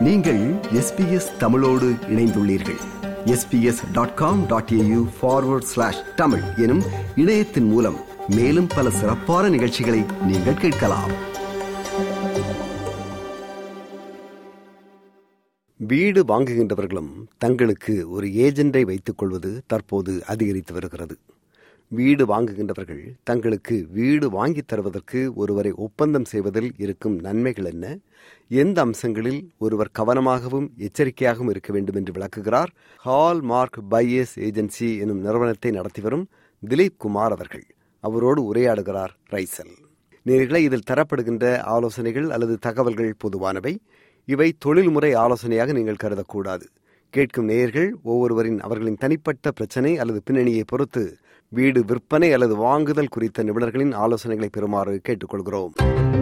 நீங்கள் எஸ்பிஎஸ் தமிழோடு இணைந்துள்ளீர்கள் SBS dot com dot AU forward slash Tamil எனும் இணையத்தின் மூலம் மேலும் பல சிறப்பான நிகழ்ச்சிகளை நீங்கள் கேட்கலாம் வீடு வாங்குகின்றவர்களும் தங்களுக்கு ஒரு ஏஜெண்டை வைத்துக் கொள்வது தற்போது அதிகரித்து வருகிறது வீடு வாங்குகின்றவர்கள் தங்களுக்கு வீடு வாங்கித் தருவதற்கு ஒருவரை ஒப்பந்தம் செய்வதில் இருக்கும் நன்மைகள் என்ன எந்த அம்சங்களில் ஒருவர் கவனமாகவும் எச்சரிக்கையாகவும் இருக்க வேண்டும் என்று விளக்குகிறார் ஹால் மார்க் பையஸ் ஏஜென்சி எனும் நிறுவனத்தை நடத்தி வரும் திலீப் குமார் அவர்கள் அவரோடு உரையாடுகிறார் ரைசல் நேர்களை இதில் தரப்படுகின்ற ஆலோசனைகள் அல்லது தகவல்கள் பொதுவானவை இவை தொழில்முறை ஆலோசனையாக நீங்கள் கருதக்கூடாது கேட்கும் நேயர்கள் ஒவ்வொருவரின் அவர்களின் தனிப்பட்ட பிரச்சனை அல்லது பின்னணியை பொறுத்து வீடு விற்பனை அல்லது வாங்குதல் குறித்த நிபுணர்களின் ஆலோசனைகளை பெறுமாறு கேட்டுக்கொள்கிறோம்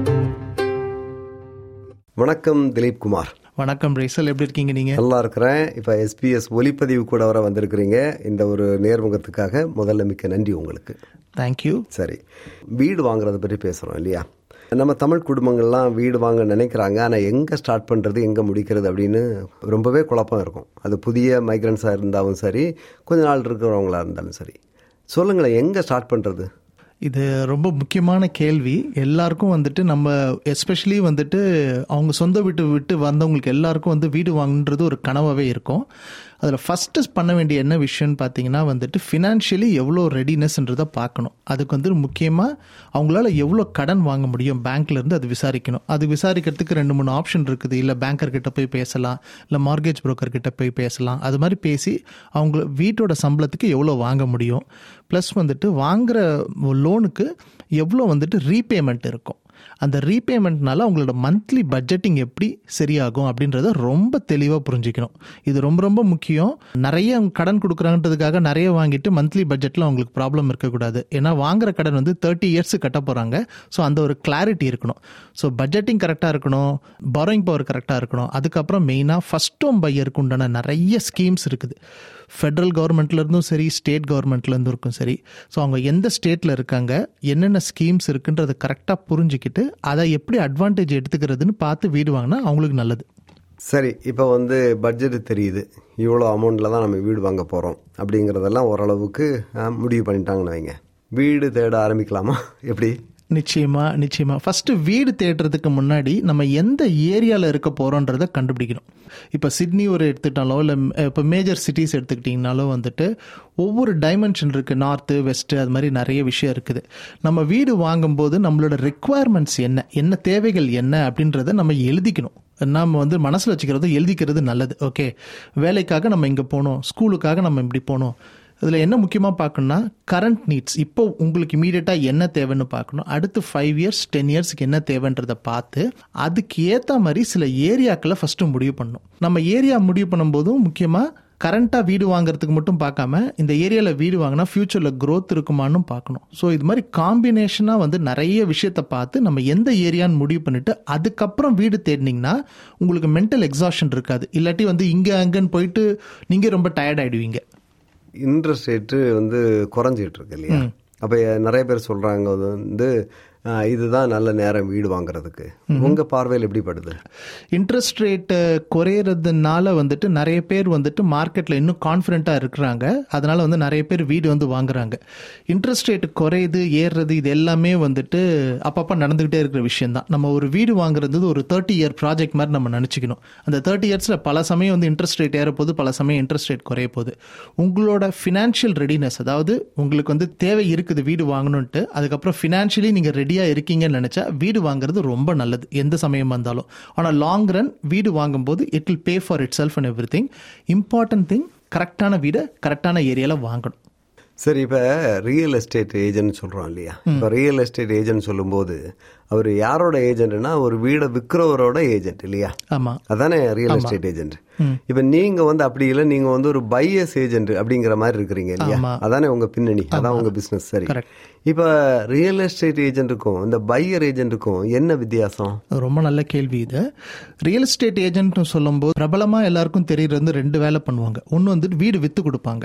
வணக்கம் திலீப் குமார் வணக்கம் ரேசல் எப்படி இருக்கீங்க நீங்க நல்லா இருக்கிறேன் இப்ப எஸ்பிஎஸ் ஒலிப்பதிவு கூட வர வந்திருக்கிறீங்க இந்த ஒரு நேர்முகத்துக்காக முதல்ல மிக்க நன்றி உங்களுக்கு தேங்க்யூ சரி வீடு வாங்குறத பற்றி பேசுறோம் இல்லையா நம்ம தமிழ் குடும்பங்கள்லாம் வீடு வாங்க நினைக்கிறாங்க ஆனால் எங்கே ஸ்டார்ட் பண்ணுறது எங்கே முடிக்கிறது அப்படின்னு ரொம்பவே குழப்பம் இருக்கும் அது புதிய மைக்ரன்ஸாக இருந்தாலும் சரி கொஞ்ச நாள் இருக்கிறவங்களா இருந்தாலும் சரி சொல்லுங்களேன் எங்கே ஸ்டார்ட் பண்ணுறது இது ரொம்ப முக்கியமான கேள்வி எல்லாருக்கும் வந்துட்டு நம்ம எஸ்பெஷலி வந்துட்டு அவங்க சொந்த வீட்டு விட்டு வந்தவங்களுக்கு எல்லாருக்கும் வந்து வீடு வாங்குன்றது ஒரு கனவாகவே இருக்கும் அதில் ஃபஸ்ட்டு பண்ண வேண்டிய என்ன விஷயம்னு பார்த்தீங்கன்னா வந்துட்டு ஃபினான்ஷியலி எவ்வளோ ரெடினஸ்ன்றதை பார்க்கணும் அதுக்கு வந்து முக்கியமாக அவங்களால எவ்வளோ கடன் வாங்க முடியும் பேங்க்லேருந்து அது விசாரிக்கணும் அது விசாரிக்கிறதுக்கு ரெண்டு மூணு ஆப்ஷன் இருக்குது இல்லை பேங்கர் கிட்ட போய் பேசலாம் இல்லை மார்கேஜ் புரோக்கர் கிட்ட போய் பேசலாம் அது மாதிரி பேசி அவங்க வீட்டோட சம்பளத்துக்கு எவ்வளோ வாங்க முடியும் ப்ளஸ் வந்துட்டு வாங்குற லோனுக்கு எவ்வளோ வந்துட்டு ரீபேமெண்ட் இருக்கும் அந்த ரீபேமெண்ட்னால அவங்களோட மந்த்லி பட்ஜெட்டிங் எப்படி சரியாகும் அப்படின்றத ரொம்ப தெளிவாக புரிஞ்சுக்கணும் இது ரொம்ப ரொம்ப முக்கியம் நிறைய அவங்க கடன் கொடுக்குறாங்கன்றதுக்காக நிறைய வாங்கிட்டு மந்த்லி பட்ஜெட்டில் அவங்களுக்கு ப்ராப்ளம் இருக்கக்கூடாது ஏன்னா வாங்குற கடன் வந்து தேர்ட்டி இயர்ஸ் கட்ட போகிறாங்க ஸோ அந்த ஒரு கிளாரிட்டி இருக்கணும் ஸோ பட்ஜெட்டிங் கரெக்டாக இருக்கணும் பாரோயிங் பவர் கரெக்டாக இருக்கணும் அதுக்கப்புறம் மெயினாக ஃபஸ்ட் ஹோம் பையருக்கு உண்டான நிறைய ஸ்கீம்ஸ் இருக்குது ஃபெட்ரல் கவர்மெண்ட்லேருந்தும் சரி ஸ்டேட் கவர்மெண்ட்லேருந்தும் இருக்கும் சரி ஸோ அவங்க எந்த ஸ்டேட்டில் இருக்காங்க என்னென்ன ஸ்கீம்ஸ் இருக்குன்றதை கரெக்டாக புரிஞ்சுக்கிட்டு அதை எப்படி அட்வான்டேஜ் எடுத்துக்கிறதுன்னு பார்த்து வீடு வாங்கினா அவங்களுக்கு நல்லது சரி இப்போ வந்து பட்ஜெட் தெரியுது இவ்வளோ அமௌண்ட்டில் தான் நம்ம வீடு வாங்க போகிறோம் அப்படிங்கிறதெல்லாம் ஓரளவுக்கு ஆ, முடிவு பண்ணிட்டாங்கன்னு வைங்க வீடு தேட ஆரம்பிக்கலாமா எப்படி நிச்சயமா நிச்சயமா ஃபர்ஸ்ட் வீடு தேடுறதுக்கு முன்னாடி நம்ம எந்த ஏரியாவில் இருக்க போறோன்றத கண்டுபிடிக்கணும் இப்போ சிட்னி ஒரு எடுத்துக்கிட்டாலோ இல்லை இப்போ மேஜர் சிட்டிஸ் எடுத்துக்கிட்டிங்கனாலோ வந்துட்டு ஒவ்வொரு டைமென்ஷன் இருக்கு நார்த்து வெஸ்ட்டு அது மாதிரி நிறைய விஷயம் இருக்குது நம்ம வீடு வாங்கும்போது நம்மளோட ரெக்குவயர்மெண்ட்ஸ் என்ன என்ன தேவைகள் என்ன அப்படின்றத நம்ம எழுதிக்கணும் நம்ம வந்து மனசில் வச்சுக்கிறது எழுதிக்கிறது நல்லது ஓகே வேலைக்காக நம்ம இங்கே போகணும் ஸ்கூலுக்காக நம்ம இப்படி போகணும் இதில் என்ன முக்கியமாக பார்க்கணும்னா கரண்ட் நீட்ஸ் இப்போ உங்களுக்கு இமீடியட்டாக என்ன தேவைன்னு பார்க்கணும் அடுத்து ஃபைவ் இயர்ஸ் டென் இயர்ஸ்க்கு என்ன தேவைன்றதை பார்த்து அதுக்கு ஏற்ற மாதிரி சில ஏரியாக்களை ஃபஸ்ட்டு முடிவு பண்ணணும் நம்ம ஏரியா முடிவு பண்ணும்போதும் முக்கியமாக கரண்ட்டாக வீடு வாங்குறதுக்கு மட்டும் பார்க்காம இந்த ஏரியாவில் வீடு வாங்கினா ஃப்யூச்சரில் growth இருக்குமான்னு பார்க்கணும் ஸோ இது மாதிரி காம்பினேஷனாக வந்து நிறைய விஷயத்தை பார்த்து நம்ம எந்த ஏரியான்னு முடிவு பண்ணிட்டு அதுக்கப்புறம் வீடு தேடினீங்கன்னா உங்களுக்கு மென்டல் எக்ஸாஷன் இருக்காது இல்லாட்டி வந்து இங்கே அங்கன்னு போயிட்டு நீங்கள் ரொம்ப டயர்ட் ஆயிடுவீங்க இன்ட்ரெஸ்ட் ரேட்டு வந்து குறைஞ்சிட்டு இருக்கு இல்லையா அப்போ நிறைய பேர் சொல்கிறாங்க அது வந்து ஆ, இதுதான் நல்ல நேரம் வீடு வாங்குறதுக்கு உங்கள் பார்வையில் எப்படி படுது இன்ட்ரெஸ்ட் ரேட் குறையிறதுனால வந்துட்டு நிறைய பேர் வந்துட்டு மார்க்கெட்டில் இன்னும் கான்ஃபிடென்ட்டாக இருக்கிறாங்க அதனால வந்து நிறைய பேர் வீடு வந்து வாங்குறாங்க இன்ட்ரெஸ்ட் ரேட் குறையுது ஏறுறது இது எல்லாமே வந்துட்டு அப்பப்போ நடந்துக்கிட்டே இருக்கிற விஷயம் தான் நம்ம ஒரு வீடு வாங்குறது ஒரு தேர்ட்டி இயர் ப்ராஜெக்ட் மாதிரி நம்ம நினச்சிக்கணும் அந்த தேர்ட்டி இயர்ஸில் பல சமயம் வந்து இன்ட்ரெஸ்ட் ரேட் ஏற போது பல சமயம் இன்ட்ரெஸ்ட் ரேட் குறைய போகுது உங்களோட ஃபினான்ஷியல் ரெடினஸ் அதாவது உங்களுக்கு வந்து தேவை இருக்குது வீடு வாங்கணுன்ட்டு அதுக்கப்புறம் ஃபினான்ஷியலி நீங்கள் ரெடியாக இருக்கீங்கன்னு நினச்சா வீடு வாங்குறது ரொம்ப நல்லது எந்த சமயமா இருந்தாலும் ஆனால் லாங் ரன் வீடு வாங்கும்போது it will pay for itself and everything important thing கரெக்டான வீடை கரெக்டான ஏரியாவில் வாங்கணும் சரி இப்போ ரியல் எஸ்டேட் ஏஜென்ட் சொல்கிறோம் இல்லையா இப்போ ரியல் எஸ்டேட் ஏஜென்ட் சொல்லும்போது அவர் யாரோட ஏஜென்ட்னா ஒரு வீடை விற்கிறவரோட ஏஜென்ட் இல்லையா ஆமாம் அதானே ரியல் எஸ்டேட் ஏஜென்ட் இப்போ நீங்க வந்து அப்படி இல்லை நீங்க வந்து ஒரு பையஸ் ஏஜென்ட் அப்படிங்கிற மாதிரி இருக்கிறீங்க இல்லையா ஆமா. அதானே உங்க பின்னணி அதான் உங்க பிசினஸ் சரி Correct. இப்போ ரியல் எஸ்டேட் ஏஜென்ட்டுக்கும் இந்த பையர் ஏஜென்ட்டுக்கும் என்ன வித்தியாசம் அது ரொம்ப நல்ல கேள்வி இது ரியல் எஸ்டேட் ஏஜென்ட்னு சொல்லும்போது பிரபலமாக எல்லாருக்கும் தெரியறது வந்து ரெண்டு வேலை பண்ணுவாங்க ஒன்று வந்துட்டு வீடு விற்று கொடுப்பாங்க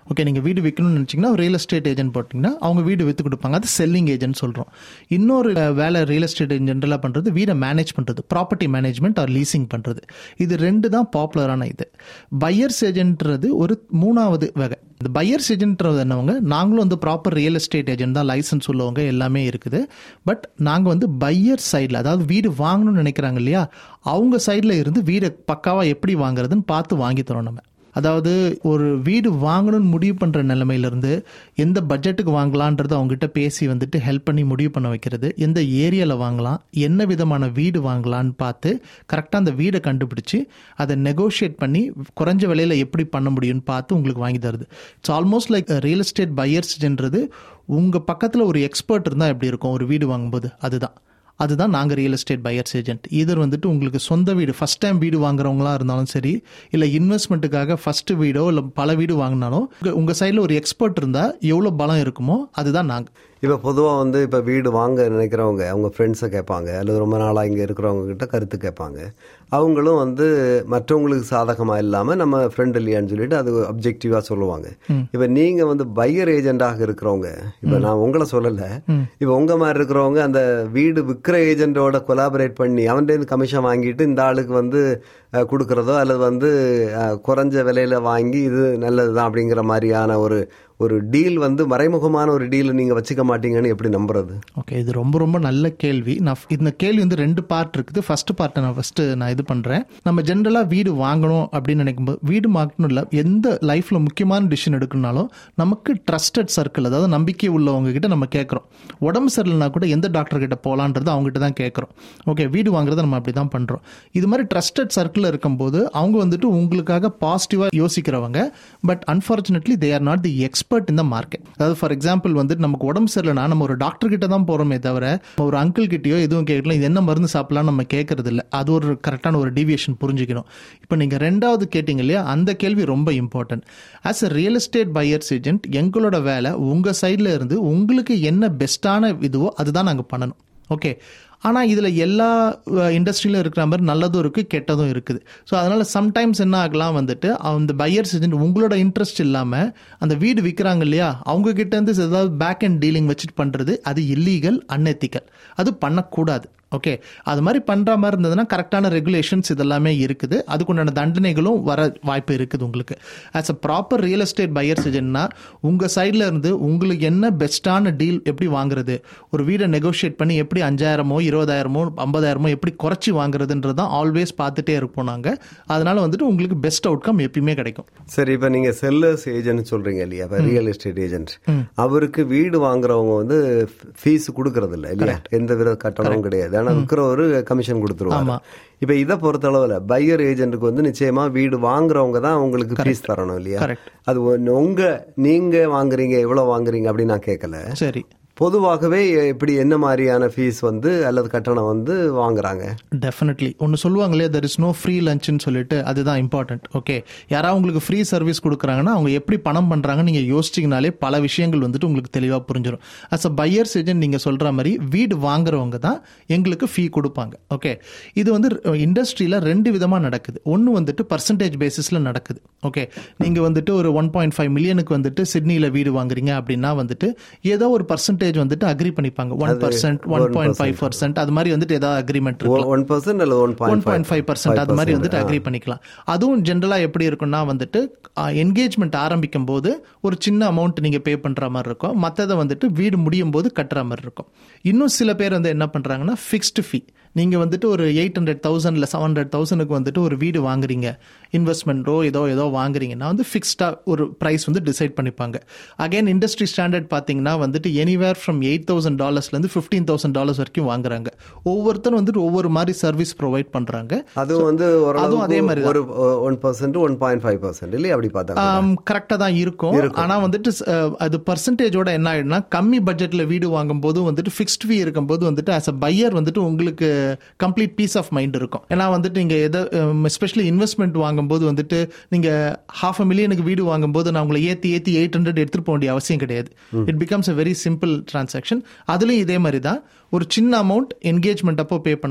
ஓகே நீங்கள் வீடு விற்கணும்னு நினச்சிங்கன்னா ரியல் எஸ்டேட் ஏஜென்ட் போட்டிங்கன்னா அவங்க வீடு விற்று கொடுப்பாங்க அது செல்லிங் ஏஜென்ட் சொல்கிறோம் இன்னொரு அஹ், வேலை ரியல் எஸ்டேட் ஜென்ரலாக பண்ணுறது வீடை மேனேஜ் பண்ணுறது ப்ராப்பர்ட்டி மேனேஜ்மெண்ட் ஆர் லீசிங் பண்ணுறது இது ரெண்டு தான் பாப்புலரான இது பையர்ஸ் ஏஜென்ட்றது ஒரு மூணாவது வகை இந்த பையர்ஸ் ஏஜென்ட்றது என்னவங்க நாங்களும் வந்து ப்ராப்பர் ரியல் எஸ்டேட் ஏஜென்ட் தான் லைசன்ஸ் உள்ளவங்க எல்லாமே இருக்குது பட் நாங்கள் வந்து பையர் சைடில் அதாவது வீடு வாங்கணும்னு நினைக்கிறாங்க இல்லையா அவங்க சைடில் இருந்து வீடை பக்காவாக எப்படி வாங்குறதுன்னு பார்த்து வாங்கி தரோம் நம்ம அதாவது ஒரு வீடு வாங்கணும்னு முடிவு பண்ணுற நிலைமையிலேருந்து எந்த பட்ஜெட்டுக்கு வாங்கலான்றது அவங்ககிட்ட பேசி வந்துட்டு ஹெல்ப் பண்ணி முடிவு பண்ண வைக்கிறது எந்த ஏரியாவில் வாங்கலாம் என்ன விதமான வீடு வாங்கலான்னு பார்த்து கரெக்டாக அந்த வீடை கண்டுபிடிச்சி அதை நெகோஷியேட் பண்ணி குறைஞ்ச விலையில் எப்படி பண்ண முடியும்னு பார்த்து உங்களுக்கு வாங்கி தருது it's almost like real estate பையர்ஸ்ன்றது உங்கள் பக்கத்தில் ஒரு எக்ஸ்பர்ட் இருந்தால் எப்படி இருக்கும் ஒரு வீடு வாங்கும்போது அதுதான் அதுதான் நாங்கள் ரியல் எஸ்டேட் பையர்ஸ் ஏஜென்ட் இதர் வந்துட்டு உங்களுக்கு சொந்த வீடு ஃபஸ்ட் டைம் வீடு வாங்குறவங்களா இருந்தாலும் சரி இல்லை இன்வெஸ்ட்மெண்ட்டுக்காக ஃபர்ஸ்ட் வீடோ இல்லை பல வீடு வாங்கினாலும் உங்கள் சைடில் ஒரு எக்ஸ்பர்ட் இருந்தால் எவ்வளோ பலம் இருக்குமோ அதுதான் நாங்கள் இப்போ பொதுவாக வந்து இப்போ வீடு வாங்க நினைக்கிறவங்க அவங்க ஃப்ரெண்ட்ஸை கேட்பாங்க அல்லது ரொம்ப நாளாக இங்கே இருக்கிறவங்க கிட்ட கருத்து கேட்பாங்க அவங்களும் வந்து மற்றவங்களுக்கு சாதகமாக இல்லாமல் நம்ம ஃப்ரெண்ட் இல்லையான்னு சொல்லிட்டு அது அப்ஜெக்டிவாக சொல்லுவாங்க இப்போ நீங்கள் வந்து பையர் ஏஜென்ட்டாக இருக்கிறவங்க இப்போ நான் உங்களை சொல்லலை இப்போ உங்கள் மாதிரி இருக்கிறவங்க அந்த வீடு விற்கிற ஏஜென்ட்டோட கொலாபரேட் பண்ணி அவன்கிட்ட கமிஷன் வாங்கிட்டு இந்த ஆளுக்கு வந்து அஹ், கொடுக்கறதோ அல்லது வந்து அஹ், குறைஞ்ச விலையில வாங்கி இது நல்லது தான் அப்படிங்கிற மாதிரியான ஒரு ஒரு டீல் வந்து மறைமுகமான ஒரு டீல் நீங்கள் வச்சுக்க மாட்டீங்கன்னு எப்படி நம்புறது ஓகே இது ரொம்ப ரொம்ப நல்ல கேள்வி நான் இந்த கேள்வி வந்து ரெண்டு பார்ட் இருக்குது ஃபர்ஸ்ட் பார்ட்டை நான் ஃபர்ஸ்ட் நான் இது பண்ணுறேன் நம்ம ஜென்ரலாக வீடு வாங்கணும் அப்படின்னு நினைக்கும்போது வீடு வாங்கணும் இல்லை எந்த லைஃப்பில் முக்கியமான டிசிஷன் எடுக்கணும்னாலும் நமக்கு ட்ரஸ்டட் சர்க்கிள் அதாவது நம்பிக்கை உள்ளவங்க கிட்ட நம்ம கேட்குறோம் உடம்பு சரியில்லைனா கூட எந்த டாக்டர் கிட்ட போகலான்றது அவங்ககிட்ட தான் கேட்குறோம் ஓகே வீடு வாங்குறத நம்ம அப்படி தான் பண்ணுறோம் இது மாதிரி ட்ரஸ்டட் சர்க்கிளில் இருக்கும்போது அவங்க வந்துட்டு உங்களுக்காக பாசிட்டிவாக யோசிக்கிறவங்க but unfortunately they are not the expert in the market அதாவது ஃபார் எக்ஸாம்பிள் வந்துட்டு நமக்கு உடம்பு சரியில்லைனா நம்ம ஒரு டாக்டர் கிட்ட தான் போகிறோமே தவிர ஒரு அங்கிள் கிட்டயோ எதுவும் கேட்கலாம் இது என்ன மருந்து சாப்பிடலாம் நம்ம கேட்கறது இல்லை அது ஒரு கரெக்டான ஒரு டிவியேஷன் புரிஞ்சுக்கணும் இப்போ நீங்கள் ரெண்டாவது கேட்டிங்க இல்லையா அந்த கேள்வி ரொம்ப important as a real estate buyers agent எங்களோட வேலை உங்கள் சைடில் இருந்து உங்களுக்கு என்ன பெஸ்ட்டான இதுவோ அதுதான் நாங்கள் பண்ணணும் ஓகே ஆனால் இதில் எல்லா இண்டஸ்ட்ரியிலும் இருக்கிற மாதிரி நல்லதும் இருக்குது கெட்டதும் இருக்குது ஸோ அதனால் சம்டைம்ஸ் என்ன ஆகலாம் வந்துட்டு அந்த பையர்ஸ் ஏஜென்ட் உங்களோட இன்ட்ரெஸ்ட் இல்லாமல் அந்த வீடு விற்கிறாங்க இல்லையா அவங்க கிட்ட இருந்து ஏதாவது பேக் அண்ட் டீலிங் வச்சுட்டு பண்ணுறது அது இல்லீகல் அன்எத்திக்கல் அது பண்ணக்கூடாது ஓகே அது மாதிரி பண்ணுற மாதிரி இருந்ததுன்னா கரெக்டான ரெகுலேஷன்ஸ் இதெல்லாமே இருக்குது அதுக்குண்டான தண்டனைகளும் வர வாய்ப்பு இருக்குது உங்களுக்கு as a proper real estate buyers ஏஜென்ட்னா உங்கள் சைடில் இருந்து உங்களுக்கு என்ன பெஸ்ட்டான டீல் எப்படி வாங்குறது ஒரு வீடை நெகோஷியேட் பண்ணி எப்படி அஞ்சாயிரமோ இருபதாயிரமோ ஐம்பதாயிரமோ எப்படி குறைச்சி வாங்குறதுன்றது தான் ஆல்வேஸ் பார்த்துட்டே இருப்போம் நாங்கள் அதனால வந்துட்டு உங்களுக்கு பெஸ்ட் அவுட்கம் எப்பயுமே கிடைக்கும் சரி இப்போ நீங்கள் செல்லர்ஸ் ஏஜென்ட் சொல்கிறீங்க இல்லையா இப்போ ரியல் எஸ்டேட் ஏஜென்ட் அவருக்கு வீடு வாங்குறவங்க வந்து ஃபீஸ் கொடுக்கறது இல்லை இல்லையா எந்த வித கட்டணமும் கிடையாது ஆனால் விற்கிறவரு கமிஷன் கொடுத்துருவாங்க இப்போ இதை பொறுத்த அளவில் பையர் ஏஜென்ட்டுக்கு வந்து நிச்சயமா வீடு வாங்குறவங்க தான் உங்களுக்கு ஃபீஸ் தரணும் இல்லையா Correct. அது ஒண்ணு- உங்க நீங்க வாங்குறீங்க எவ்வளவு வாங்குறீங்க அப்படின்னு நான் கேட்கல சரி பொதுவாகவே எப்படி என்ன மாதிரியான ஃபீஸ் வந்து அல்லது கட்டணம் வந்து வாங்குறாங்க டெஃபினெட்லி ஒன்று சொல்லுவாங்களே தெர் இஸ் நோ ஃப்ரீ லஞ்சுன்னு சொல்லிட்டு அதுதான் இம்பார்ட்டன்ட் ஓகே யாராவது உங்களுக்கு ஃப்ரீ சர்வீஸ் கொடுக்குறாங்கன்னா அவங்க எப்படி பணம் பண்ணுறாங்கன்னு நீங்கள் யோசிச்சிங்கனாலே பல விஷயங்கள் வந்துட்டு உங்களுக்கு தெளிவாக புரிஞ்சிடும் அஸ் அ பையர்ஸ் ஏஜென்ட் நீங்கள் சொல்கிற மாதிரி வீடு வாங்குறவங்க தான் எங்களுக்கு ஃபீ கொடுப்பாங்க ஓகே இது வந்து இண்டஸ்ட்ரியில் ரெண்டு விதமாக நடக்குது ஒன்று வந்துட்டு பர்சன்டேஜ் பேசிஸில் நடக்குது ஓகே நீங்கள் வந்துட்டு ஒரு ஒன் பாயிண்ட் ஃபைவ் மில்லியனுக்கு வந்துட்டு சிட்னியில் வீடு வாங்குறீங்க அப்படின்னா வந்துட்டு ஏதோ ஒரு பர்சன்டேஜ் வந்துட்டு அக்ரி பண்ணிப்பாங்க one percent one point five percent அது மாதிரி வந்துட்டு ஏதாவது அக்ரிமெண்ட் இருக்கு ஒன் பர்சன்ட் அல்லது one one point point five percent அது மாதிரி வந்துட்டு அக்ரி பண்ணிக்கலாம் அதுவும் ஜென்ரலாக எப்படி இருக்கும்னா வந்துட்டு என்கேஜ்மெண்ட் ஆரம்பிக்கும் போது ஒரு சின்ன அமௌண்ட் நீங்கள் பே பண்ணுற மாதிரி இருக்கும் மற்றதை வந்துட்டு வீடு முடியும் போது கட்டுற மாதிரி இருக்கும் இன்னும் சில பேர் வந்து என்ன பண்ணுறாங்கன்னா ஃபிக்ஸ்டு ஃபீ நீங்கள் வந்துட்டு ஒரு எயிட் ஹண்ட்ரட் தௌசண்ட் இல்லை செவன் ஹண்ட்ரட் தௌசண்ட்க்கு வந்துட்டு ஒரு வீடு வாங்குறீங்க இன்வெஸ்ட்மெண்ட்டோ ஏதோ ஏதோ வாங்குறீங்கன்னா வந்து ஃபிக்ஸ்டாக ஒரு ப்ரைஸ் வந்து டிசைட் பண்ணிப்பாங்க அகைன் இண்டஸ்ட்ரி ஸ்டாண்டர்ட் பார்த்தீங்கன்னா வந்துட்டு எனிவேர் ஃப்ரம் எயிட் தௌசண்ட் டாலர்ஸ்லேருந்து ஃபிஃப்டீன் தௌசண்ட் டாலர்ஸ் வரைக்கும் வாங்குறாங்க ஒவ்வொருத்தரும் வந்துட்டு ஒவ்வொரு மாதிரி சர்வீஸ் ப்ரொவைட் பண்ணுறாங்க அதுவும் வந்து அதுவும் அதே மாதிரி ஒரு one percent one point five percent இல்லையா அப்படி பார்த்தா கரெக்டாக தான் இருக்கும் ஆனால் வந்துட்டு அஹ், அது பர்சன்டேஜோட என்ன ஆயிடும்னா கம்மி பட்ஜெட்டில் வீடு வாங்கும்போது வந்துட்டு ஃபிக்ஸ்ட் ஃபீ இருக்கும்போது வந்துட்டு ஆஸ் அ பையர் வந்துட்டு உங்களுக்கு கம்ப்ளீட் பீஸ் ஆஃப் மைண்ட் இருக்கும் ஏன்னா வந்துட்டு நீங்கள் எதை எஸ்பெஷலி இன்வெஸ்ட்மெண்ட் வாங்கும்போது வந்துட்டு நீங்கள் ஹாஃப் அ மில்லியனுக்கு வீடு வாங்கும்போது நான் உங்களை ஏற்றி ஏற்றி எயிட் ஹண்ட்ரட் எடுத்துகிட்டு போக வேண்டிய அவசியம் கிடையாது it becomes a very simple transaction அதுலேயும் இதே மாதிரி தான் ஒரு சின்ன அமௌண்ட் என்கேஜ்மெண்ட் அப்போ பே பண்ணணும்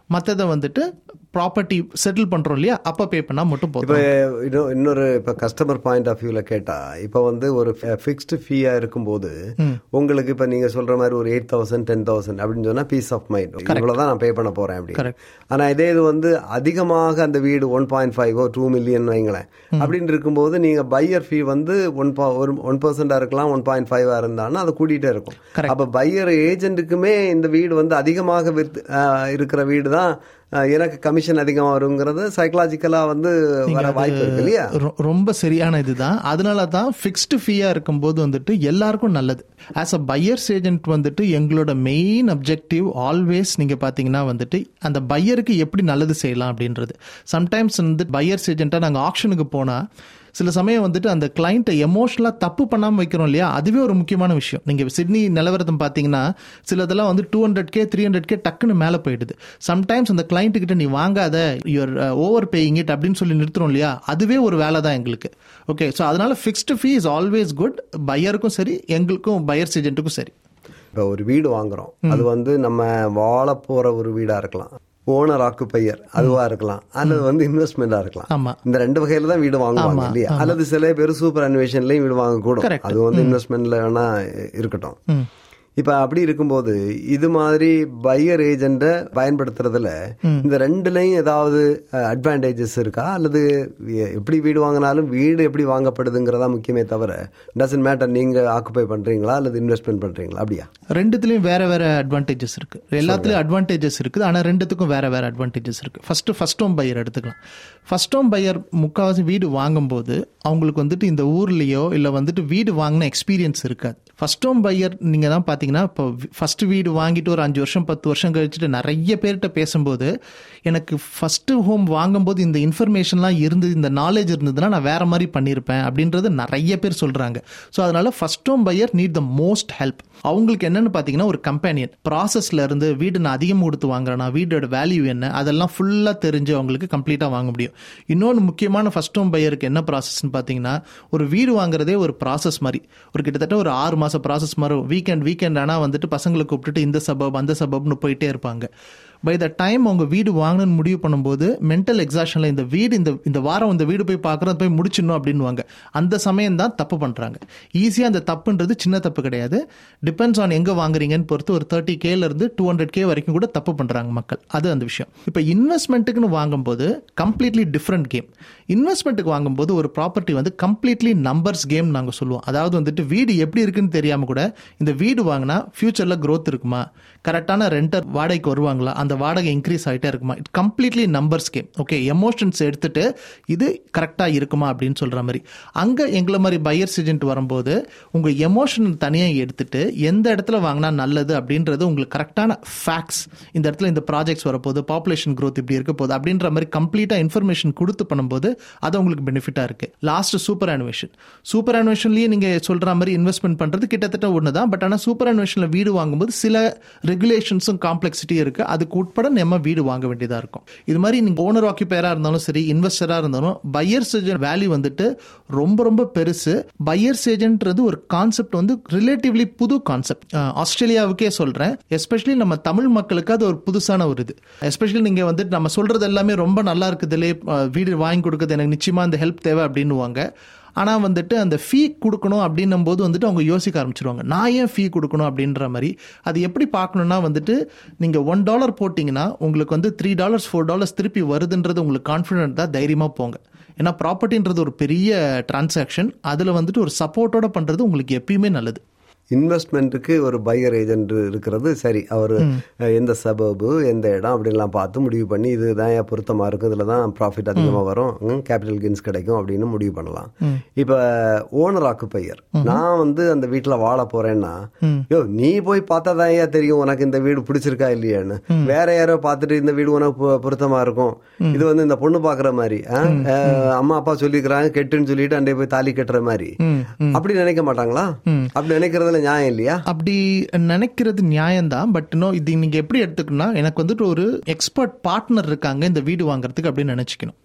மற்றதை வந்துட்டு ப்ராப்பர்ட்டி செட்டில் பண்ணுறோம் இல்லையா அப்போ பே பண்ணால் மட்டும் இப்போ போதும் இன்னும் இன்னொரு இப்போ கஸ்டமர் பாயிண்ட் ஆஃப் வியூவில் கேட்டால் இப்போ வந்து ஒரு ஃபிக்ஸ்டு ஃபீயாக இருக்கும்போது உங்களுக்கு இப்போ நீங்கள் சொல்கிற மாதிரி ஒரு எயிட் தௌசண்ட் டென் தௌசண்ட் அப்படின்னு சொன்னால் பீஸ் ஆஃப் மைண்ட் இவ்வளோ தான் நான் பே பண்ண போகிறேன் அப்படி Correct. ஆனால் இதே இது வந்து அதிகமாக அந்த வீடு one point five two million வைங்களேன் அப்படின்னு இருக்கும்போது நீங்கள் பையர் ஃபீ வந்து ஒன் ஒரு ஒன் பர்சண்டாக இருக்கலாம் ஒன் பாயிண்ட் ஃபைவாக இருந்தாலும் அது கூட்டிகிட்டே இருக்கும் Correct. அப்போ பையர் ஏஜென்ட்டுக்குமே இந்த வீடு வந்து அதிகமாக விற்று ஆஹ், இருக்கிற வீடு தான் ஆஹ், எனக்கு கமிஷன் அதிகமாக வருங்கிறது சைக்கலாஜிக்கலாக வந்து வர வாய்ப்பு இருக்கு இல்லையா ரொ- ரொம்ப சரியான இதுதான் அதனால தான் ஃபிக்ஸ்டு ஃபீயா இருக்கும்போது வந்துட்டு எல்லாருக்கும் நல்லது ஆஸ் அ பையர்ஸ் ஏஜென்ட் வந்துட்டு எங்களோட மெயின் அப்ஜெக்டிவ் ஆல்வேஸ் நீங்க பாத்தீங்கன்னா வந்துட்டு அந்த பையருக்கு எப்படி நல்லது செய்யலாம் அப்படின்றது சம்டைம்ஸ் வந்து பையர்ஸ் ஏஜென்ட்டா நாங்க ஆக்ஷனுக்கு போனா சில சமயம் வந்துட்டு அந்த கிளைண்ட்டை எமோஷனலாக தப்பு பண்ணாமல் வைக்கிறோம் இல்லையா அதுவே ஒரு முக்கியமான விஷயம் நீங்கள் சிட்னி நிலவரத்தை பார்த்தீங்கன்னா சிலதெல்லாம் வந்து two hundred K three hundred K டக்குன்னு மேலே போயிடுது சம்டைம்ஸ் அந்த client கிட்ட நீ வாங்காத யுவர் ஓவர் பேயிங் இட் அப்படின்னு சொல்லி நிறுத்துறோம் இல்லையா அதுவே ஒரு வேலை தான் எங்களுக்கு ஓகே ஸோ அதனால fixed fee is always good பையருக்கும் சரி எங்களுக்கும் பையர்ஸ் ஏஜென்ட்டுக்கும் சரி இப்போ ஒரு வீடு வாங்குறோம் அது வந்து நம்ம வாழ போற ஒரு வீடா இருக்கலாம் ஓனர் ஆக்குப்பையர் அதுவா இருக்கலாம் அல்லது வந்து இன்வெஸ்ட்மெண்டா இருக்கலாம் ஆமா. இந்த ரெண்டு வகையில தான் வீடு வாங்குவாங்க இல்லையா அல்லது சில பேர் சூப்பர் அன்வேஷன்லயும் வீடு வாங்க கூடும் Correct. அது வந்து இன்வெஸ்ட்மெண்ட்ல வேணா இருக்கட்டும் இப்ப அப்படி இருக்கும்போது இது மாதிரி பையர் ஏஜென்ட்டை பயன்படுத்துறதுல இந்த ரெண்டுலயும் ஏதாவது அட்வான்டேஜஸ் இருக்கா அல்லது எ- எப்படி வீடு வாங்கினாலும் வீடு எப்படி வாங்கப்படுதுங்கிறதா முக்கியமே தவிர டசன்ட் மேட்டர் நீங்க ஆக்குப்பை பண்றீங்களா அல்லது இன்வெஸ்ட்மெண்ட் பண்றீங்களா அப்படியா ரெண்டுத்துலயும் வேற வேற அட்வான்டேஜஸ் இருக்கு எல்லாத்துலயும் அட்வான்டேஜஸ் இருக்குது ஆனா ரெண்டுத்துக்கும் வேற வேற அட்வான்டேஜஸ் இருக்கு ஃபர்ஸ்ட் ஃபர்ஸ்ட் ஹோம் பையர் எடுத்துக்கலாம் ஃபர்ஸ்ட் ஹோம் பையர் முக்காவாசி வீடு வாங்கும்போது அவங்களுக்கு வந்துட்டு இந்த ஊர்லயோ இல்ல வந்துட்டு வீடு வாங்கின எக்ஸ்பீரியன்ஸ் இருக்காது ஃபர்ஸ்ட் ஹோம் பையர் நீங்க தான் பாத்தீங்கன்னா இப்போ ஃபர்ஸ்ட் வீடு வாங்கிட்டு ஒரு அஞ்சு வருஷம் பத்து வருஷம் கழிச்சுட்டு நிறைய பேர்கிட்ட பேசும்போது எனக்கு ஃபர்ஸ்ட் ஹோம் வாங்கும்போது இந்த இன்ஃபர்மேஷன்லாம் இருந்தது இந்த நாலேஜ் இருந்ததுன்னா நான் வேற மாதிரி பண்ணியிருப்பேன் அப்படின்றது நிறைய பேர் சொல்றாங்க ஸோ அதனால first home buyer need the most help அவங்களுக்கு என்னன்னு பார்த்தீங்கன்னா ஒரு கம்பெனியன் ப்ராசஸ்ல இருந்து வீடு நான் அதிகம் கொடுத்து வாங்குறேன்னா வீடோட வேல்யூ என்ன அதெல்லாம் ஃபுல்லாக தெரிஞ்சு அவங்களுக்கு கம்ப்ளீட்டாக வாங்க முடியும் இன்னொன்று முக்கியமான ஃபர்ஸ்ட் ஹோம் பையருக்கு என்ன ப்ராசஸ்னு பார்த்தீங்கன்னா ஒரு வீடு வாங்குறதே ஒரு ப்ராசஸ் மாதிரி ஒரு கிட்டத்தட்ட ஒரு ஆறு மாசம் ப்ராசஸ் மாதிரி வீக்கெண்ட் வீக்கெண்ட் ஆனால் வந்துட்டு பசங்களை கூப்பிட்டுட்டு இந்த சபப் அந்த சபப்னு போயிட்டே இருப்பாங்க பை த டைம் அவங்க வீடு வாங்கணும்னு முடிவு பண்ணும்போது மென்டல் எக்ஸாஷனில் இந்த வீடு இந்த இந்த வாரம் இந்த வீடு போய் பார்க்குறோம் போய் முடிச்சிடணும் அப்படின்னுவாங்க அந்த சமயம் தான் தப்பு பண்ணுறாங்க ஈஸியாக அந்த தப்புன்றது சின்ன தப்பு கிடையாது டிபெண்ட்ஸ் ஆன் எங்கே வாங்குறீங்கன்னு பொறுத்து ஒரு தேர்ட்டி கேலேருந்து டூ ஹண்ட்ரட் கே வரைக்கும் கூட தப்பு பண்ணுறாங்க மக்கள் அது அந்த விஷயம் இப்போ இன்வெஸ்ட்மெண்ட்டுக்குன்னு வாங்கும்போது கம்ப்ளீட்லி டிஃப்ரெண்ட் கேம் இன்வெஸ்ட்மெண்ட்டுக்கு வாங்கும்போது ஒரு ப்ராப்பர்ட்டி வந்து கம்ப்ளீட்லி நம்பர்ஸ் கேம் நாங்கள் சொல்லுவோம் அதாவது வந்துட்டு வீடு எப்படி இருக்குன்னு தெரியாமல் கூட இந்த வீடு வாங்கினா ஃபியூச்சரில் growth இருக்குமா கரெக்டான ரெண்டர் வாடகைக்கு வருவாங்களா அந்த வாடகை இன்க்ரீஸ் ஆகிட்டே இருக்குமா it completely numbers game okay emotions எடுத்துட்டு இது கரெக்டாக இருக்குமா அப்படின்னு சொல்கிற மாதிரி அங்கே எங்களை மாதிரி பையர்ஸ் ஏஜென்ட் வரும்போது உங்கள் எமோஷன் தனியாக எடுத்துட்டு எந்த இடத்துல வாங்கினா நல்லது அப்படின்றது உங்களுக்கு கரெக்டான ஃபேக்ட்ஸ் இந்த இடத்துல இந்த ப்ராஜெக்ட்ஸ் வரப்போகுது பாப்புலேஷன் growth இப்படி இருக்க போகுது அப்படின்ற மாதிரி கம்ப்ளீட்டாக இன்ஃபர்மேஷன் கொடுத்து பண்ணும்போது அது உங்களுக்கு பெனிஃபிட்டாக இருக்கு லாஸ்ட் சூப்பர் அனிவேஷன் சூப்பர் அனிவேஷன்லேயே நீங்கள் சொல்கிற மாதிரி இன்வெஸ்ட்மெண்ட் பண்ணுறது கிட்டத்தட்ட ஒன்று தான் பட் ஆனால் சூப்பர் அனிவேஷனில் வீடு வாங்கும்போது சில ரெகுலேஷன்ஸும் காம்ப்ளெக்சிட்டி இருக்கு அதுக்கு உட்பட நம்ம வீடு வாங்க வேண்டியதாக இருக்கும் இது மாதிரி நீங்கள் ஓனர் ஆக்கியப்பயராக இருந்தாலும் சரி இன்வெஸ்டராக இருந்தாலும் பையர்ஸ் ஏஜென்ட் வேல்யூ வந்துட்டு ரொம்ப ரொம்ப பெருசு பையர்ஸ் ஏஜென்ட்ன்றது ஒரு கான்செப்ட் வந்து ரிலேட்டிவ்லி புது கான்செப்ட் ஆஸ்திரேலியாவுக்கே சொல்கிறேன் எஸ்பெஷலி நம்ம தமிழ் மக்களுக்கு அது ஒரு புதுசான ஒரு இது எஸ்பெஷலி நீங்கள் வந்துட்டு நம்ம சொல்கிறது எல்லாமே ரொம்ப நல்லா இருக்குதுலே அஹ், வீடு வாங்கி கொடுக்குறது எனக்கு நிச்சயமாக அந்த ஹெல்ப் தேவை அப்படின்னுவாங்க ஆனால் வந்துட்டு அந்த ஃபீ கொடுக்கணும் அப்படின்னும் போது வந்துட்டு அவங்க யோசிக்க ஆரம்பிச்சிருவாங்க நான் ஏன் ஃபீ கொடுக்கணும் அப்படின்ற மாதிரி அது எப்படி பார்க்கணும்னா வந்துட்டு நீங்கள் ஒன் டாலர் போட்டிங்கன்னா உங்களுக்கு வந்து த்ரீ டாலர்ஸ் ஃபோர் டாலர்ஸ் திருப்பி வருதுன்றது உங்களுக்கு கான்ஃபிடென்ட் தான் தைரியமாக போங்க ஏன்னா ப்ராப்பர்ட்டின்றது ஒரு பெரிய டிரான்சாக்ஷன் அதில் வந்துட்டு ஒரு சப்போர்ட்டோட பண்ணுறது உங்களுக்கு எப்பயுமே நல்லது இன்வெஸ்ட்மெண்ட்டுக்கு ஒரு பையர் ஏஜென்ட் இருக்கிறது சரி அவர் எந்த சபபு எந்த இடம் அப்படின்லாம் பார்த்து முடிவு பண்ணி இதுதான் ஏன் பொருத்தமாக இருக்கும் இதில் தான் ப்ராஃபிட் அதிகமாக வரும் கேபிட்டல் கெயின்ஸ் கிடைக்கும் அப்படின்னு முடிவு பண்ணலாம் இப்போ ஓனர் ஆக்குப்பையர் நான் வந்து அந்த வீட்டில் வாழ போறேன்னா யோ நீ போய் பார்த்தா தான் ஏன் தெரியும் உனக்கு இந்த வீடு பிடிச்சிருக்கா இல்லையான்னு வேற யாரோ பார்த்துட்டு இந்த வீடு உனக்கு பொ- பொருத்தமா இருக்கும் இது வந்து இந்த பொண்ணு பாக்குற மாதிரி ஆ? அஹ், அம்மா அப்பா சொல்லிக்கிறாங்க கெட்டுன்னு சொல்லிட்டு அண்டே போய் தாலி கட்டுற மாதிரி அப்படி நினைக்க மாட்டாங்களா அப்படி நினைக்கிறதுல நியாயம் இல்லையா அப்படி நினைக்கிறது நியாயம்தான் பட் இன்னும் இது நீங்க எப்படி எடுத்துக்கணும்னா எனக்கு வந்துட்டு ஒரு எக்ஸ்பர்ட் பார்ட்னர் இருக்காங்க இந்த வீடு வாங்குறதுக்கு அப்படின்னு நினைச்சுக்கணும்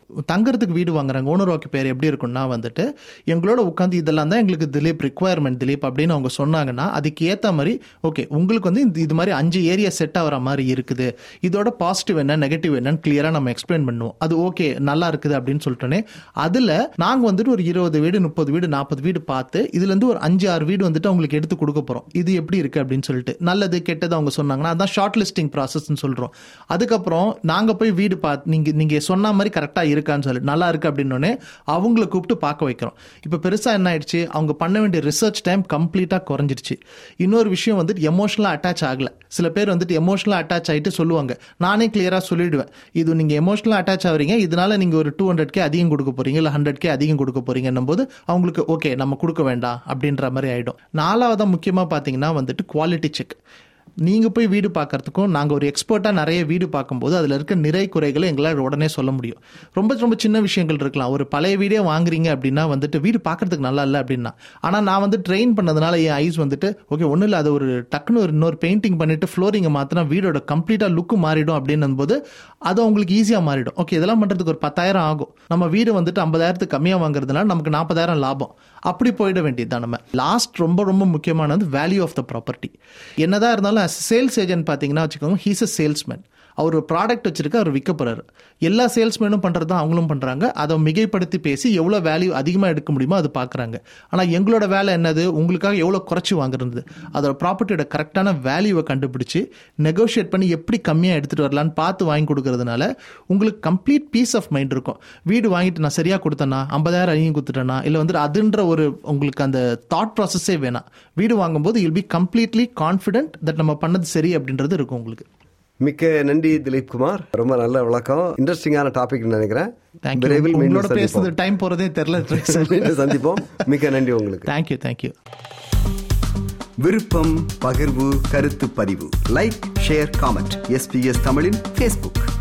தங்கறதுக்கு வீடு வாங்குறாங்க ஓனர் வாக்கு பேர் எப்படி இருக்கும்னா வந்துட்டு எங்களோட உட்காந்து இதெல்லாம் தான் எங்களுக்கு திலீப் ரிக்குவயர்மெண்ட் திலீப் அப்படின்னு அவங்க சொன்னாங்கன்னா அதுக்கு ஏற்ற மாதிரி ஓகே உங்களுக்கு வந்து இந்த இது மாதிரி அஞ்சு ஏரியா செட் ஆகிற மாதிரி இருக்குது இதோட பாசிட்டிவ் என்ன நெகட்டிவ் என்னன்னு கிளியராக நம்ம எக்ஸ்பிளைன் பண்ணுவோம் அது ஓகே நல்லா இருக்குது அப்படின்னு சொல்லிட்டோன்னே அதில் நாங்கள் வந்துட்டு ஒரு இருபது வீடு முப்பது வீடு நாற்பது வீடு பார்த்து இதுலேருந்து ஒரு அஞ்சு ஆறு வீடு வந்துட்டு அவங்களுக்கு எடுத்து கொடுக்க போகிறோம் இது எப்படி இருக்குது அப்படின்னு சொல்லிட்டு நல்லது கெட்டது அவங்க சொன்னாங்கன்னா அதான் ஷார்ட் லிஸ்டிங் ப்ராசஸ்ன்னு சொல்கிறோம் அதுக்கப்புறம் நாங்கள் போய் வீடு பார்த்து நீங்கள் நீங்கள் சொன்ன மாதிரி கரெக்டாக இருக்கான்னு சொல்லிட்டு நல்லா இருக்கு அப்படின்னோடனே அவங்கள கூப்பிட்டு பார்க்க வைக்கிறோம் இப்போ பெருசாக என்ன ஆயிடுச்சு அவங்க பண்ண வேண்டிய ரிசர்ச் டைம் கம்ப்ளீட்டாக குறைஞ்சிருச்சு இன்னொரு விஷயம் வந்துட்டு எமோஷனலாக அட்டாச் ஆகலை சில பேர் வந்துட்டு எமோஷனலாக அட்டாச் ஆகிட்டு சொல்லுவாங்க நானே கிளியராக சொல்லிடுவேன் இது நீங்கள் எமோஷனலாக அட்டாச் ஆகிறீங்க இதனால நீங்கள் ஒரு டூ ஹண்ட்ரட் கே அதிகம் கொடுக்க போறீங்க இல்லை ஹண்ட்ரட் கே அதிகம் கொடுக்க போறீங்கன்னும் போது அவங்களுக்கு ஓகே நம்ம கொடுக்க வேண்டாம் அப்படின்ற மாதிரி ஆகிடும் நாலாவதாக முக்கியமாக பார்த்தீங்கன்னா வந்துட்டு குவாலிட்டி செக் நீங்கள் போய் வீடு பார்க்கறதுக்கும் நாங்கள் ஒரு எக்ஸ்பர்ட்டாக நிறைய வீடு பார்க்கும்போது அதில் இருக்க நிறை குறைகளை எங்களால் உடனே சொல்ல முடியும் ரொம்ப ரொம்ப சின்ன விஷயங்கள் இருக்கலாம் ஒரு பழைய வீடே வாங்குறீங்க அப்படின்னா வந்துட்டு வீடு பார்க்கறதுக்கு நல்லா இல்லை அப்படின்னா ஆனால் நான் வந்து ட்ரெயின் பண்ணதுனால என் ஐஸ் வந்துட்டு ஓகே ஒன்றும் இல்லை அது ஒரு டக்குன்னு ஒரு இன்னொரு பெயிண்டிங் பண்ணிட்டு ஃப்ளோரிங்கை மாற்றினா வீடோட கம்ப்ளீட்டாக லுக்கு மாறிடும் அப்படின்னும் போது அது அவங்களுக்கு ஈஸியாக மாறிடும் ஓகே இதெல்லாம் பண்ணுறதுக்கு ஒரு பத்தாயிரம் ஆகும் நம்ம வீடு வந்துட்டு ஐம்பதாயிரத்துக்கு கம்மியாக வாங்குறதுனால நமக்கு நாற்பதாயிரம் லாபம் அப்படி போயிட வேண்டியது தான் நம்ம லாஸ்ட் ரொம்ப ரொம்ப முக்கியமானது வேல்யூ ஆஃப் த ப்ராப்பர்ட்டி என்னதான் இருந்தாலும் சேல்ஸ் ஏஜென்ட் பார்த்தீங்கன்னா வச்சுக்கோங்க ஹீஸ் அ சேல்ஸ்மேன் அவர் ஒரு ப்ராடக்ட் வச்சிருக்க அவர் விற்க போறாரு எல்லா சேல்ஸ்மேனும் பண்ணுறது தான் அவங்களும் பண்ணுறாங்க அதை மிகைப்படுத்தி பேசி எவ்வளோ வேல்யூ அதிகமாக எடுக்க முடியுமோ அது பார்க்குறாங்க ஆனால் எங்களோட வேலை என்னது உங்களுக்காக எவ்வளோ குறைச்சி வாங்குறது அதோட ப்ராப்பர்ட்டியோட கரெக்டான வேல்யூவை கண்டுபிடிச்சு நெகோஷியேட் பண்ணி எப்படி கம்மியாக எடுத்துகிட்டு வரலான்னு பார்த்து வாங்கி கொடுக்கறதுனால உங்களுக்கு கம்ப்ளீட் பீஸ் ஆஃப் மைண்ட் இருக்கும் வீடு வாங்கிட்டு நான் சரியாக கொடுத்தேன்னா ஐம்பதாயிரம் அதிகம் கொடுத்துட்டேனா இல்லை வந்துட்டு அதுன்ற ஒரு உங்களுக்கு அந்த தாட் ப்ராசஸே வேணாம் வீடு வாங்கும்போது யில் பி கம்ப்ளீட்லி கான்ஃபிடென்ட் தட் நம்ம பண்ணது சரி அப்படின்றது இருக்கும் உங்களுக்கு மிக்க நன்றி திலீப் குமார் ரொம்ப நல்ல விளக்கம் இன்ட்ரெஸ்டிங்கான டாபிக் நினைக்கிறேன் தேங்க்யூ விரைவில் மீண்டும் உங்களோட பேசுறது சந்திப்போம். டைம் போறதே தெரியல மீண்டும் சந்திப்போம் மிக்க நன்றி உங்களுக்கு தேங்க்யூ தேங்க்யூ விருப்பம் பகிர்வு கருத்து பதிவு லைக் ஷேர் காமெண்ட் எஸ்பிஎஸ் தமிழின் ஃபேஸ்புக்